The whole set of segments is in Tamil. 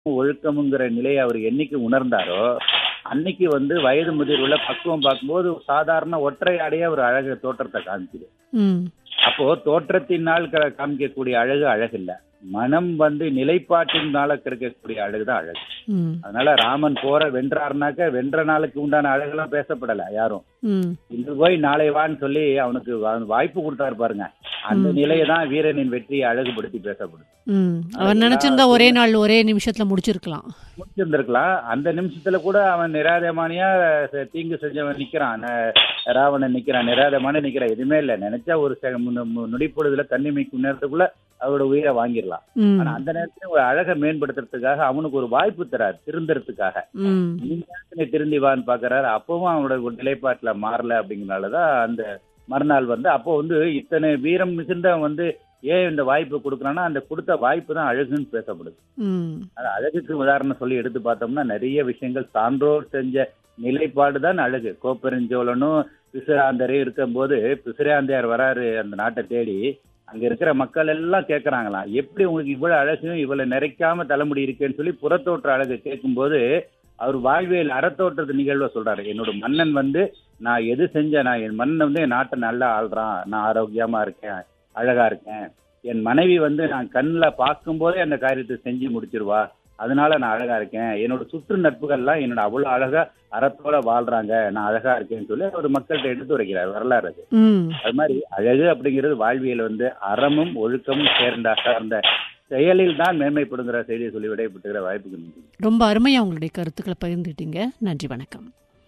ஒழுக்கம்ங்கிற நிலையை அவர் என்னைக்கு உணர்ந்தாரோ அன்னைக்கு வந்து வயது முதிர்வுல பக்குவம் பார்க்கும்போது சாதாரண ஒற்றை ஆடையே ஒரு அழகு தோற்றத்தை காமிக்குது ம் அப்போ தோற்றத்தினால் க- காமிக்கக்கூடிய அழகு அழகில்ல மனம் வந்து நிலைப்பாட்டினால கிடைக்கக்கூடிய அழகுதான் அழகு ம் அதனால ராமன் போற வென்றாருனாக்க வென்ற நாளுக்கு உண்டான அழகெல்லாம் பேசப்படல யாரும் ம் இன்று போய் நாளை வான்னு சொல்லி அவனுக்கு வா- வாய்ப்பு கொடுத்தாரு பாருங்க அந்த நிலையை தான் வீரனின் வெற்றியை அழகுபடுத்தி பேசப்படுது ம் அவர் நினைச்சிருந்தா ஒரே நாள் ஒரே நிமிஷத்துல முடிச்சிருக்கலாம் முடிச்சிருந்திருக்கலாம் அந்த நிமிஷத்துல கூட அவன் நிராதமானியா ச- தீங்கு செஞ்சவன் நிக்கிறான் ந- ராவணன் நிக்கிறான் நிராதமான நிக்கிறான் எதுவுமே இல்ல நினைச்சா ஒரு செ- மு- மு- நொடிப்பொழுதுல தன்னிமைக்கும் நேரத்துக்குள்ள அவரோட உயிரை வாங்கிடலாம் ம் ஆனா அந்த நேரத்துல ஒரு அழகை மேம்படுத்துறதுக்காக அவனுக்கு ஒரு வாய்ப்பு தரார் திருந்துறதுக்காக ம் நீங்க திருந்தி வான்னு பாக்குறாரு அப்பவும் அவனோட ஒரு நிலைப்பாட்டுல மாறல அப்படிங்கறனாலதான் அந்த மறுநாள் வந்து அப்போ வந்து இத்தனை வீரம் மிகுந்தவன் வந்து ஏன் இந்த வாய்ப்பு கொடுக்குறான்னா அந்த கொடுத்த வாய்ப்பு தான் அழகுன்னு பேசப்படுது ம் அது அழகுக்கு உதாரணம் சொல்லி எடுத்து பார்த்தோம்னா நிறைய விஷயங்கள் சான்றோர் செஞ்ச நிலைப்பாடு தான் அழகு கோப்பெருஞ்சோழனும் பிசுராந்தரையும் இருக்கும்போது பிசுராந்தையார் வராரு அந்த நாட்டை தேடி அங்க இருக்கிற மக்கள் எல்லாம் கேட்கறாங்களாம் எப்படி உங்களுக்கு இவ்வளவு அழகும் இவ்வளவு நிறைக்காம தலைமுடி இருக்கேன்னு சொல்லி புறத்தோற்ற அழகு கேட்கும்போது அவர் வாழ்வியல் அறத்தோற்றத்து நிகழ்வை சொல்றாரு என்னோட மன்னன் வந்து நான் எது செஞ்சேன் நான் என் மன்னன் வந்து என் நாட்டை நல்லா ஆள்றான் நான் ஆரோக்கியமா இருக்கேன் அழகா இருக்கேன் என் மனைவி வந்து நான் கண்ணில் பார்க்கும்போதே அந்த காரியத்தை செஞ்சு முடிச்சிருவா அதனால நான் அழகா இருக்கேன் என்னோட சுற்று நட்புகள்லாம் என்னோட அவ்வளவு அழகா அறத்தோட வாழ்றாங்க நான் அழகா இருக்கேன்னு சொல்லி அவர் மக்கள்கிட்ட எடுத்து உரைக்கிறார் வரலாறு அது ம் அது மாதிரி அழகு அப்படிங்கிறது வாழ்வியல் வந்து அறமும் ஒழுக்கமும் சேர்ந்த சார்ந்த செயலில் தான் மேன்மைப்படுங்கிற செய்தியை சொல்லி விடைபெற்றுகிற வாய்ப்புக்கு நன்றி ரொம்ப அருமையா உங்களுடைய கருத்துக்களை பகிர்ந்துட்டீங்க நன்றி வணக்கம்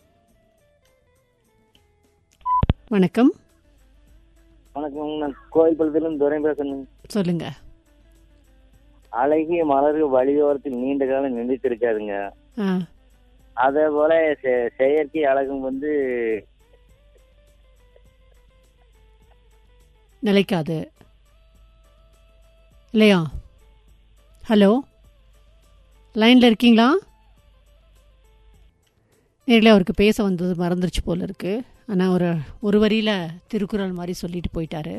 வணக்கம் வணக்கம் நான் கோயில்பள்ளத்திலிருந்து துரை பேசுறேன் சொல்லுங்க அழகிய மலர்கள் வழியோரத்தில் நீண்ட காலம் நிலைத்திருக்காதுங்க ஆ அதே போல செ- செயற்கை அழகும் வந்து நிலைக்காது இல்லையா ஹலோ லைனில் இருக்கீங்களா நேரில் அவருக்கு பேச வந்தது மறந்துருச்சு போல இருக்கு ஆனால் ஒரு ஒரு வரியில் திருக்குறள் மாதிரி சொல்லிட்டு போயிட்டாரு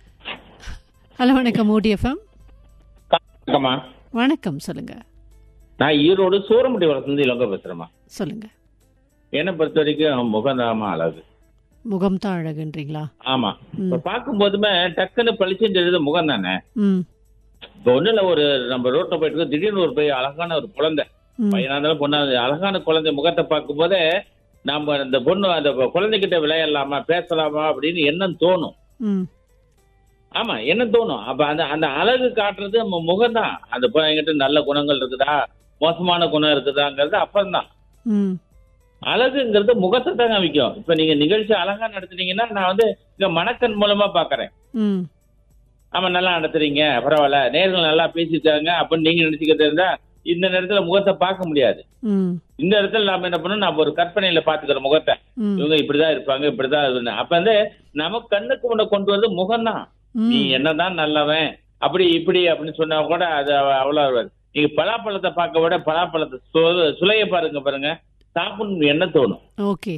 ஹலோ வணக்கம் ஓடிஎஃப்எம் வணக்கம்மா வணக்கம் சொல்லுங்க நான் ஈரோடு சூரமுடி வளர்ந்து இலங்கை பேசுறேம்மா சொல்லுங்க என்னை பொறுத்த வரைக்கும் முகந்தாமா அழகு முகம் தான் அழகுன்றீங்களா ஆமா ம் இப்ப பார்க்கும் போதுமே டக்குன்னு பளிச்சுன்னு தெரியுது முகம் தானே ம் இப்ப ஒண்ணு இல்ல ஒரு நம்ம ரோட்ல போயிட்டு இருக்கோம், திடீர்னு ஒரு போய் அழகான ஒரு குழந்தை ம் பையனா இருந்தாலும் பொண்ணா இருந்தாலும் அழகான குழந்தை முகத்தை பார்க்கும் போதே நம்ம அந்த பொண்ணு அந்த குழந்தைகிட்ட விளையாடலாமா பேசலாமா அப்படின்னு எண்ணம் தோணும் ம் ஆமா என்ன தோணும் அப்ப அந்த அந்த அழகு காட்டுறது நம்ம முகம் தான் அந்த பையன்கிட்ட நல்ல குணங்கள் இருக்குதா மோசமான குணம் இருக்குதாங்கிறது அப்புறம்தான் ம் அழகுங்கிறது முகத்தை தான் காமிக்கும் இப்ப நீங்க நிகழ்ச்சி அழகா நடத்துனீங்கன்னா நான் வந்து இங்க மணக்கண் மூலமா பாக்குறேன் ம் ஆமா நல்லா நடத்துறீங்க பரவாயில்ல நேர்கள் நல்லா பேசிட்டாங்க அப்படின்னு நீங்க நினைச்சுக்கிட்டு இருந்தா இந்த நேரத்துல முகத்தை பார்க்க முடியாது ம் இந்த இடத்துல நாம என்ன பண்ணணும் நம்ம ஒரு கற்பனையில பாத்துக்கிறோம் முகத்தை ம் இவங்க இப்படிதான் இருப்பாங்க இப்படிதான் இதுன்னு. அப்ப வந்து நம்ம கண்ணுக்கு முன்ன கொண்டு வந்து முகம்தான் நீ ம் என்னதான் நல்லவன் அப்படி இப்படி அப்படின்னு சொன்னா கூட அது அவ- அவ்வளவு வருவாது நீங்க பலாப்பழத்தை பார்க்க விட பலாப்பழத்தை சு- சுளைய பாருங்க பாருங்க சாப்பிடணும் என்ன தோணும் ஓகே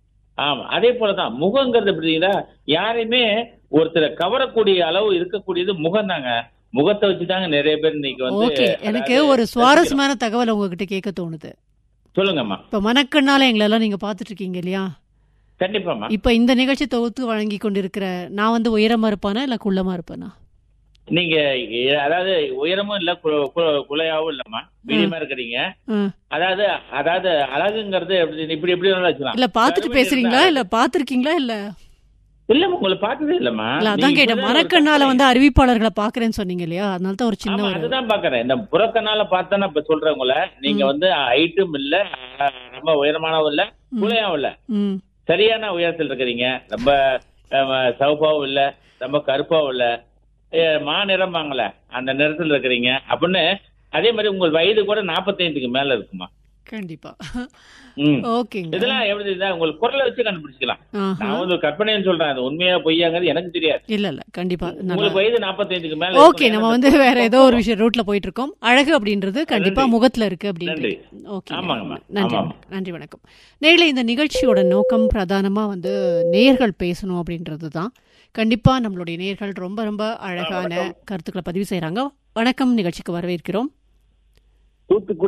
ஆமா அதே போலதான் முகங்கிறது எப்படின்னா யாரையுமே ஒருத்தரை கவரக்கூடிய அளவு இருக்கக்கூடியது முகம் தாங்க முகத்தை வச்சுதாங்க நிறைய பேர் இன்னைக்கு வந்து ஓகே எனக்கு அதாவது ஒரு சுவாரஸ்யமான தகவல் உங்ககிட்ட கேட்க தோணுது சொல்லுங்கம்மா இப்ப மனக்கண்ணால எங்களெல்லாம் நீங்க பாத்துட்டு இருக்கீங்க இல்லையா கண்டிப்பாம்மா இப்ப இந்த நிகழ்ச்சி தொகுத்து வழங்கி கொண்டிருக்கிற நான் வந்து உயரமா இருப்பானா இல்ல குள்ளமா இருப்பேனா நீங்க எ- அதாவது உயரமும் இல்ல கு- கு- குலையாவும் இல்லம்மா மீடியமா இருக்கிறீங்க ம். அதாவது அதாவது அழகுங்கிறது எப்படி இப்படி இப்படி வேணாலும் வச்சுக்கலாம் இல்ல பாத்துட்டு கருவிழி பேசுறீங்களா இருந்தா- இல்ல பாத்திருக்கீங்களா இல்ல இல்ல உங்களை பார்த்ததே இல்லம்மா இல்ல அதான் நீங்க கேட்டேன் இப்பதான் ஒரு மனக்கண்ணால கற்பனை- வந்து அறிவிப்பாளர்களை பாக்குறேன்னு சொன்னீங்க இல்லையா அதனால தான் ஒரு சின்ன ஆமா ஒரு அதுதான் பாக்குறேன் இந்த புறக்கனால பார்த்தா நான் இப்ப சொல்றேன் உங்களை நீங்க ம். வந்து ஹைட்டும் இல்ல அஹ், ரொம்ப உயரமானவும் இல்ல ம், குலையாவும் இல்ல ம் சரியான உயரத்தில் இருக்கிறீங்க ரொம்ப அஹ், சிவப்பாவும் இல்ல ரொம்ப கருப்பாவும் இல்ல அஹ், மா நிறமாங்கள அந்த நிறத்தில் இருக்கிறீங்க அப்படின்னு அதே மாதிரி உங்கள் வயது கூட நாற்பத்தைந்துக்கு மேல இருக்குமா கண்டிப்பா ம் ஓகேங்க இதெல்லாம் எப்படி தெரியுதா? உங்களுக்கு குரலை வச்சு கண்டுபிடிச்சிக்கலாம் ஆஹா. நான் வந்து ஒரு கற்பனைன்னு சொல்றேன் அது உண்மையா பொய்யாங்கிறது எனக்கு தெரியாது இல்ல இல்ல கண்டிப்பா நல்லா உங்களுக்கு வயது நாற்பத்தைந்துக்கு மேல ஓகே இருக்கும். நம்ம எனக்கு வந்து வேற ஏதோ ஒரு தோணும். விஷயம் ரூட்ல போயிட்டு இருக்கோம் அழகு அப்படின்றது கண்டிப்பா நன்றி. முகத்துல இருக்கு அப்படின்னு நன்றி. ஓகே ஆமாங்கம்மா. நன்றி ஆமாம். நன்றி வணக்கம் நேரில் இந்த நிகழ்ச்சியோட நோக்கம் பிரதானமா வந்து நேர்கள் பேசணும் அப்படின்றது தான் கண்டிப்பா நம்மளுடைய நேர்கள் ரொம்ப ரொம்ப அழகான கருத்துக்களை பதிவு செய்றாங்க வணக்கம் நிகழ்ச்சிக்கு வரவேற்கிறோம் தூத்துக்குடி